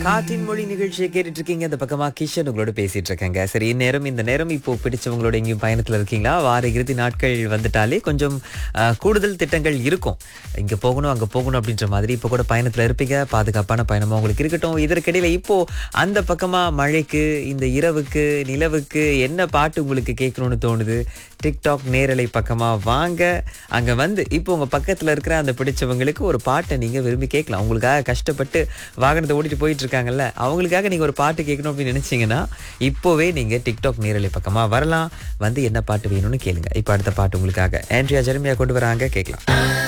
காற்றின் மொழி நிகழ்ச்சியை கேட்டுட்டு இருக்கீங்க இந்த பக்கமா கிஷன் உங்களோட பேசிட்டு இருக்கேங்க சரி இந்நேரம் இந்த நேரம் இப்போ பிடிச்சவங்களோட எங்கேயும் பயணத்துல இருக்கீங்களா வார இறுதி நாட்கள் வந்துட்டாலே கொஞ்சம் அஹ், கூடுதல் திட்டங்கள் இருக்கும் இங்க போகணும் அங்க போகணும் அப்படின்ற மாதிரி இப்போ கூட பயணத்துல இருப்பீங்க பாதுகாப்பான பயணமா உங்களுக்கு இருக்கட்டும் இதற்கிடையில இப்போ அந்த பக்கமா மழைக்கு இந்த இரவுக்கு நிலவுக்கு என்ன பாட்டு உங்களுக்கு கேட்கணும்னு தோணுது டிக்டாக் நேரலை பக்கமா வாங்க அங்க வந்து இப்போ உங்க பக்கத்துல இருக்கிற அந்த பிடிச்சவங்களுக்கு ஒரு பாட்டை நீங்க விரும்பி கேட்கலாம் உங்களுக்காக கஷ்டப்பட்டு வாகனத்தை ஓட்டிட்டு போயிட்டு இருக்காங்கல்ல அவங்களுக்காக நீங்க ஒரு பாட்டு கேட்கணும் அப்படின்னு நினைச்சீங்கன்னா இப்போவே நீங்க டிக்டாக் நேரலை பக்கமா வரலாம் வந்து என்ன பாட்டு வேணும்னு கேளுங்க இப்போ அடுத்த பாட்டு உங்களுக்காக ஆண்ட்ரியா ஜெரமியா கொண்டு வராங்க கேட்கலாம்